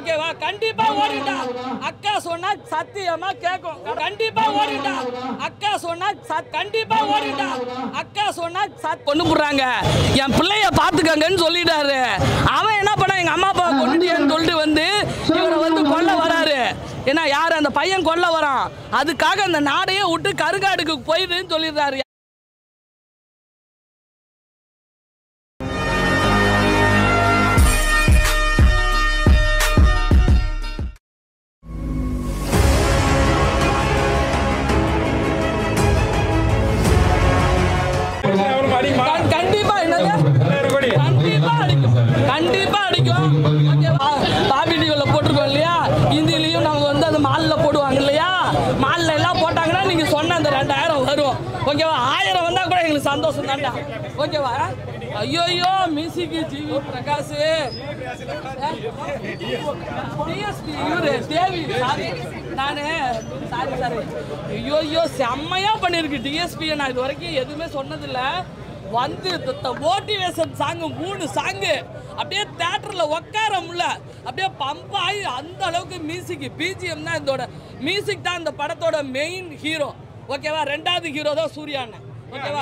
ஓகேவா கண்டிப்பா ஓடிட்டா அக்கா சொன்னா சத்தியமா கேட்கும் கண்டிப்பா ஓடிட்டா அக்கா சொன்னா சத்- கண்டிப்பா ஓடிட்டா அக்கா சொன்னா சத் கொண்டு போடுறாங்க என் பிள்ளைய பாத்துக்கங்கன்னு சொல்லிட்டாரு அவன் என்ன பண்ண எங்க அம்மா அப்பா கொண்டுட்டேன்னு சொல்லிட்டு வந்து இவரை வந்து கொல்ல வராரு ஏன்னா யார் அந்த பையன் கொல்ல வரான் அதுக்காக அந்த நாடையே விட்டு கருங்காடுக்கு போயிடுன்னு சொல்லிடுறாரு கண்- கண்டிப்பா என்னது கண்டிப்பா அடிக்கும் கண்டிப்பா அடிக்கும் ஓகேவா பாபி டிவில போட்டிருக்கோம் இல்லையா இந்தியிலையும் நம்ம வந்து அந்த மால்ல போடுவாங்க இல்லையா மால்ல எல்லாம் போட்டாங்கன்னா நீங்க சொன்ன அந்த ரெண்டாயிரம் வரும் ஓகேவா ஆயிரம் வந்தா கூட எங்களுக்கு சந்தோஷம் தான்டா ஓகேவா ஐயோ ஐயோ மியூசிக் ஜிவி பிரகாஷ் டிஎஸ்பி இவரு தேவி சாரி நானு சாரி சாரி ஐயோ ஐயோ செம்மையா பண்ணிருக்கு டிஎஸ்பி நான் இது வரைக்கும் எதுவுமே சொன்னதில்ல வந்து மோட்டிவேஷன் சாங்கு மூணு சாங்கு அப்படியே தேட்டரில் உட்கார முடியல அப்படியே பம்ப் ஆகி அந்த அளவுக்கு மியூசிக் பிஜிஎம் தான் இதோட மியூசிக் தான் இந்த படத்தோட மெயின் ஹீரோ ஓகேவா ரெண்டாவது ஹீரோ தான் சூர்யா அண்ணன் ஓகேவா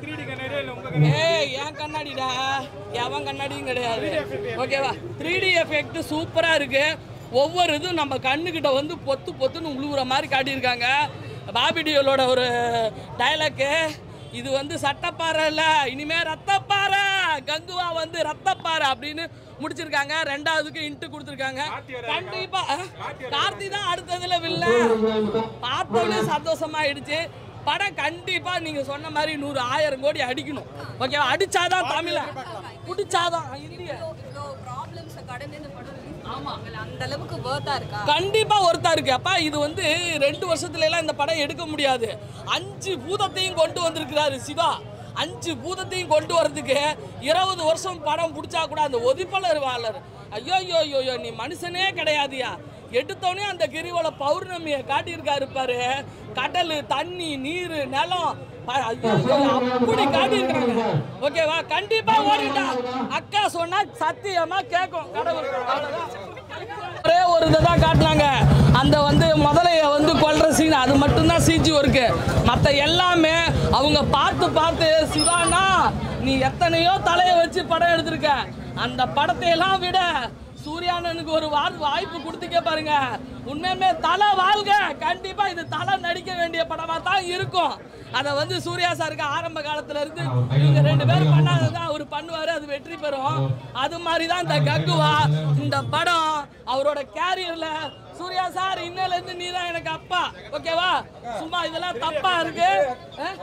ஏய் என் கண்ணாடிடா எவன் கண்ணாடியும் கிடையாது ஓகேவா த்ரீ டி எஃபெக்ட் சூப்பராக இருக்கு ஒவ்வொரு இதுவும் நம்ம கண்ணுக்கிட்ட வந்து பொத்து பொத்துன்னு உழுவுற மாதிரி காட்டியிருக்காங்க பாபி டியோலோட ஒரு டைலாக்கு இது வந்து சட்டப்பாறை இல்ல இனிமே ரத்தப்பாறை கங்குவா வந்து ரத்தப்பாறை அப்படின்னு முடிச்சிருக்காங்க ரெண்டாவதுக்கு இன்ட்டு கொடுத்துருக்காங்க கண்டிப்பா அஹ், கார்த்தி தான் அடுத்ததுல வில்ல பார்த்தோன்னே சந்தோஷமாயிடுச்சு படம் கண்டிப்பா நீங்க சொன்ன மாதிரி நூறு ஆயிரம் கோடி அடிக்கணும் ஓகேவா அடிச்சாதான் தமிழ பிடிச்சாதான் இல்லையா இவ்வளோ ப்ராப்ளம்ஸை கடந்து இந்த படம் release பண்ணுவாங்கல்ல, அந்த அளவுக்கு worth-ஆ இருக்கா கண்டிப்பா ஒருத்தா இருக்கு அப்பா இது வந்து ரெண்டு வருஷத்துல எல்லாம் இந்த படம் எடுக்க முடியாது அஞ்சு பூதத்தையும் கொண்டு வந்திருக்கிறாரு சிவா அஞ்சு பூதத்தையும் கொண்டு வரதுக்கு இருபது வருஷம் படம் பிடிச்சா கூட அந்த ஒதிப்பலர்வாளர் ஐயோ ஐயோ ஐயோ ஐயோ, நீ மனுஷனே கிடையாதுயா எடுத்தோடனே அந்த கிரிவல பௌர்ணமியை காட்டியிருக்காரு பாரு கடல் தண்ணி நீர் நிலம் ப- ஐயோ, ஐயோ, அப்படி காட்டியிருக்காங்க ஓகேவா கண்டிப்பா ஓடிட்டா அக்கா சொன்னா சத்தியமா கேட்கும் கடவுள் அவ்வளவுதான். ஒரே ஒரு இதை தான் காட்டினாங்க அந்த வந்து முதலைய வந்து கொல்ற சீன் அது மட்டும்தான் சிஜி ஒர்க்கு மற்ற எல்லாமே அவங்க பார்த்து பார்த்து சிவானா நீ எத்தனையோ தலையை வச்சு படம் எடுத்திருக்க அந்த படத்தை எல்லாம் விட சூர்யானனுக்கு ஒரு வா- வாய்ப்பு கொடுத்துக்க பாருங்க உண்மையுமே தலை வாழ்க கண்டிப்பா இது தலை நடிக்க வேண்டிய படமா தான் இருக்கும் அதை வந்து சூர்யா சாருக்கு ஆரம்ப காலத்துல இருந்து இவங்க ரெண்டு பேரும் பண்ணாததான் அவர் பண்ணுவாரு அது வெற்றி பெறும் அது மாதிரி தான் இந்த கக்குவா இந்த படம் அவரோட கேரியர்ல சூர்யா சார் இன்னையில இருந்து நீ தான் எனக்கு அப்பா ஓகேவா சும்மா இதெல்லாம் தப்பா இருக்கு அஹ்?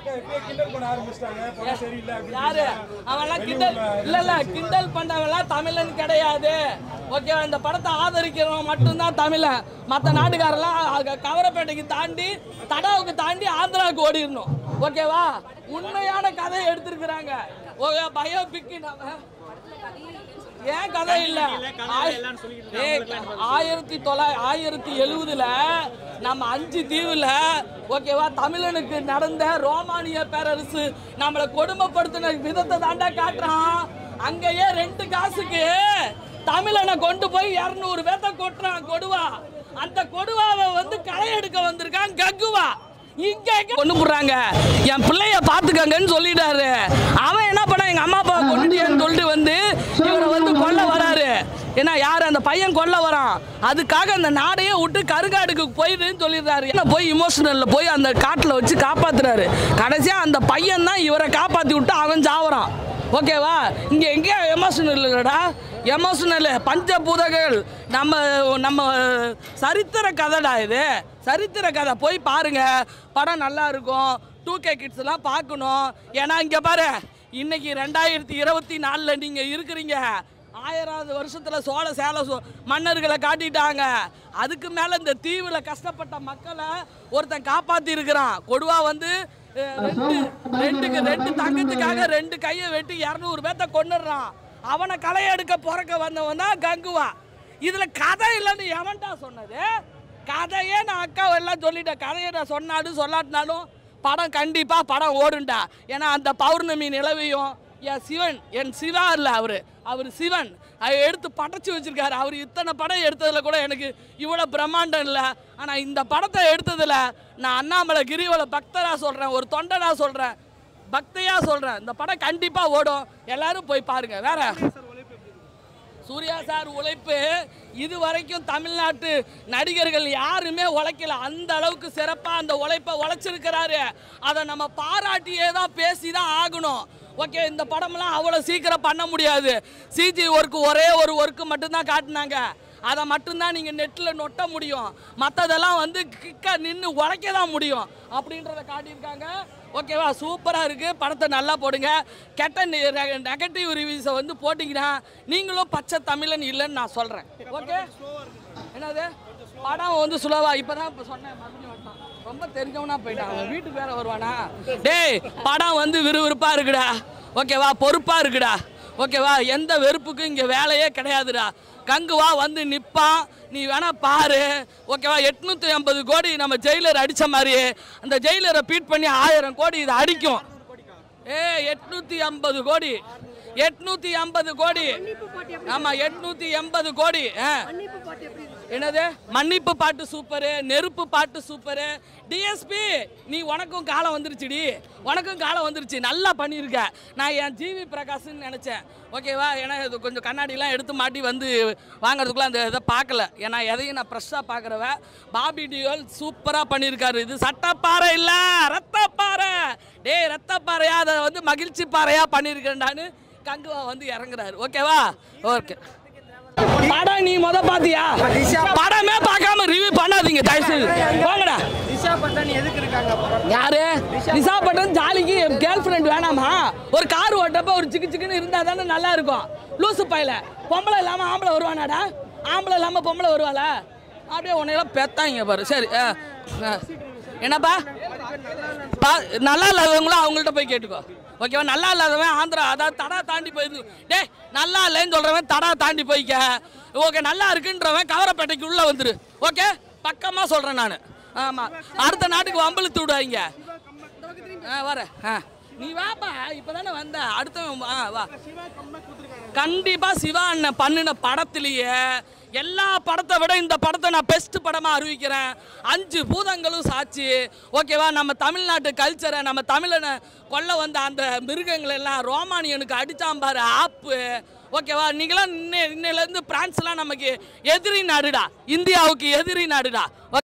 யாரு அவன்லாம் கிண்டல் இல்ல இல்ல கிண்டல் பண்றவன்லாம் தமிழன் கிடையாது ஓகேவா இந்த படத்தை ஆதரிக்கிறவன் மட்டும்தான் தமிழன் மற்ற நாட்டுக்காரெல்லாம் அங்க கவரப்பேட்டைக்கு தாண்டி தடாவுக்கு தாண்டி ஆந்திராவுக்கு ஓடிடணும் ஓகேவா உண்மையான கதையை எடுத்திருக்கிறாங்க ஓகே பயோபிக் நம்ம ஏன் கதை இல்ல ஆய்- ஏய், ஆயிரத்தி தொள்ளாய் ஆயிரத்தி எழுவதுல நம்ம அஞ்சு தீவுல ஓகேவா தமிழனுக்கு நடந்த ரோமானிய பேரரசு நம்மளை கொடுமைப்படுத்தின விதத்தை தாண்டா காட்டுறான் அங்கேயே ரெண்டு காசுக்கு தமிழனை கொண்டு போய் இருநூறு பேத்த கொட்டுறான் கொடுவா அந்த கொடுவாவை வந்து களை எடுக்க வந்திருக்கான் கக்குவா இங்க எங்க கொண்டு போடுறாங்க என் பிள்ளைய பாத்துக்கங்கன்னு சொல்லிட்டாரு அவன் என்ன பண்ண எங்க அம்மா அப்பா கொண்டுட்டேன்னு சொல்லிட்டு வந்து இவரை வந்து கொல்ல வராரு ஏன்னா யார் அந்த பையன் கொல்ல வரான் அதுக்காக அந்த நாடையே விட்டு கருங்காடுக்கு போயிடுன்னு சொல்லிடுறாரு என்ன போய் இமோஷனல்ல போய் அந்த காட்டுல வச்சு காப்பாத்துறாரு கடைசியா அந்த பையன் தான் இவரை காப்பாத்தி விட்டு அவன் சாவறான் ஓகேவா இங்க எங்க எமோஷனல் இல்லடா எமோஷனல் பஞ்சபூதங்கள் நம்ம நம்ம சரித்திர கதைடா இது சரித்திர கதை போய் பாருங்க படம் நல்லா இருக்கும் டூ கே கிட்ஸ் எல்லாம் பார்க்கணும் ஏன்னா இங்க பாரு இன்னைக்கு ரெண்டாயிரத்தி இருபத்தி நாலுல நீங்க இருக்கிறீங்க ஆயிராவது வருஷத்துல சோழ சேல சோ- மன்னர்களை காட்டிட்டாங்க அதுக்கு மேல இந்த தீவுல கஷ்டப்பட்ட மக்களை ஒருத்தன் காப்பாத்தி இருக்கிறான் கொடுவா வந்து அஹ், ரெண்டு ரெண்டுக்கு ரெண்டு தங்கத்துக்காக ரெண்டு கையை வெட்டி இரநூறு பேத்த கொண்டுடுறான் அவனை களை எடுக்க பிறக்க வந்தவன் தான் கங்குவா இதுல கதை இல்லைன்னு எவன்டா சொன்னது கதையே நான் அக்கா எல்லாம் சொல்லிட்டேன் கதையை நான் சொன்னாலும் சொல்லாட்டினாலும் படம் கண்டிப்பா படம் ஓடுண்டா ஏன்னா அந்த பௌர்ணமி நிலவையும் என் சிவன் என் சிவா இல்லை அவர் அவர் சிவன் அதை எடுத்து படைச்சு வச்சிருக்காரு அவர் இத்தனை படம் எடுத்ததில் கூட எனக்கு இவ்வளோ பிரம்மாண்டம் இல்லை ஆனால் இந்த படத்தை எடுத்ததில் நான் அண்ணாமலை கிரிவல பக்தராக சொல்கிறேன் ஒரு தொண்டனாக சொல்கிறேன் பக்தையாக சொல்கிறேன் இந்த படம் கண்டிப்பாக ஓடும் எல்லாரும் போய் பாருங்க வேற சூர்யா சார் உழைப்பு இது வரைக்கும் தமிழ்நாட்டு நடிகர்கள் யாருமே உழைக்கல அந்த அளவுக்கு சிறப்பாக அந்த உழைப்பை உழைச்சிருக்கிறாரு அதை நம்ம பாராட்டியே தான் பேசி தான் ஆகணும் ஓகே இந்த படம்லாம் அவ்வளோ சீக்கிரம் பண்ண முடியாது சிஜி ஒர்க் ஒரே ஒரு ஒர்க்கு மட்டும்தான் காட்டினாங்க அதை மட்டும்தான் நீங்கள் நெட்டில் நொட்ட முடியும் மற்றதெல்லாம் வந்து கிக்க நின்று உழைக்க தான் முடியும் அப்படின்றத காட்டியிருக்காங்க ஓகேவா சூப்பராக இருக்குது படத்தை நல்லா போடுங்க கெட்ட நெகட்டிவ் ரிவ்யூஸை வந்து போட்டிங்கன்னா நீங்களும் பச்சை தமிழன் இல்லைன்னு நான் சொல்கிறேன் ஓகே என்னது படம் வந்து சுலவா இப்போ தான் இப்போ சொன்னேன் மறுபடியும் வந்துட்டான் ரொம்ப தெரிஞ்சவனா போயிட்டான் அவன் வீட்டுக்கு வேற வருவானா டேய் படம் வந்து விறுவிறுப்பாக இருக்குடா ஓகேவா பொறுப்பாக இருக்குடா ஓகேவா எந்த வெறுப்புக்கும் இங்கே வேலையே கிடையாதுடா கங்குவா வந்து நிற்பான் நீ வேணா பாரு ஓகேவா எட்நூற்றி ஐம்பது கோடி நம்ம ஜெயிலர் அடித்த மாதிரி அந்த ஜெயிலரை பீட் பண்ணி ஆயிரம் கோடி இது அடிக்கும் ஏ எட்நூத்தி ஐம்பது கோடி எட்நூத்தி ஐம்பது கோடி ஆமா எட்நூத்தி எண்பது கோடி ஆ. என்னது மன்னிப்பு பாட்டு சூப்பரு நெருப்பு பாட்டு சூப்பரு டிஎஸ்பி நீ உனக்கும் காலம் வந்துருச்சுடி உனக்கும் காலம் வந்துருச்சு நல்லா பண்ணியிருக்க நான் என் ஜிவி பிரகாஷ்னு நினச்சேன் ஓகேவா ஏன்னா இது கொஞ்சம் கண்ணாடிலாம் எடுத்து மாட்டி வந்து வாங்குறதுக்குள்ள அந்த இதை பார்க்கல ஏன்னா எதையும் நான் ஃப்ரெஷ்ஷாக பார்க்குறவ பாபி டியோல் சூப்பராக பண்ணியிருக்காரு இது சட்டப்பாறை இல்லை ரத்தப்பாறை டேய் ரத்தப்பாறையா அதை வந்து மகிழ்ச்சி பாறையா பண்ணியிருக்கேன்டான்னு கங்குவா வந்து இறங்குறாரு ஓகேவா ஓகே படம் நீ முத பாத்தியா படமே பார்க்காம ரிவ்யூ பண்ணாதீங்க தயவு செய்து போங்கடா திஷா பட்டாணி எதுக்கு இருக்காங்க அப்புறம் யாரு நிசா பட்டன் ஜாலிக்கு கேர்ள் ஃப்ரெண்ட் வேணாமா ஒரு கார் ஓட்டப்ப ஒரு சிக்கு சிக்குன்னு இருந்தா தானே நல்லா இருக்கும் லூசு பையில பொம்பளை இல்லாம ஆம்பளை வருவானாடா ஆம்பளை இல்லாம பொம்பளை வருவாளா அப்படியே உன்னையெல்லாம் பெத்தாங்க பாரு சரி ஆ, ஆ. என்னப்பா பா- நல்லா இல்லாதவங்களும் அவங்கள்ட்ட போய் கேட்டுக்கோ ஓகேவா நல்லா இல்லாதவன் ஆந்திரா அதாவது தடா தாண்டி போயிருந்து டேய் நல்லா இல்லைன்னு சொல்றவன் தடா தாண்டி போய்க்க ஓகே நல்லா இருக்குன்றவன் கவரப்பேட்டைக்கு உள்ள வந்துரு ஓகே பக்கமா சொல்றேன் நான் ஆமா அடுத்த நாட்டுக்கு வம்பளுத்து விடுவாங்க ஆ வர ஆ நீ வாப்பா இப்பதானே வந்த அடுத்தவன் ஆ வா கண்டிப்பா சிவா அண்ணன் பண்ணின படத்திலேயே எல்லா படத்தை விட இந்த படத்தை நான் பெஸ்ட் படமா அறிவிக்கிறேன் அஞ்சு பூதங்களும் சாட்சி ஓகேவா நம்ம தமிழ்நாட்டு கல்ச்சரை நம்ம தமிழனை கொல்ல வந்த அந்த மிருகங்கள் எல்லாம் ரோமானியனுக்கு அடிச்சான் பாரு ஆப்பு ஓகேவா நீங்களாம் இன்னை இன்னையிலேருந்து பிரான்ஸ்லாம் நமக்கு எதிரி நாடுடா இந்தியாவுக்கு எதிரி நாடுடா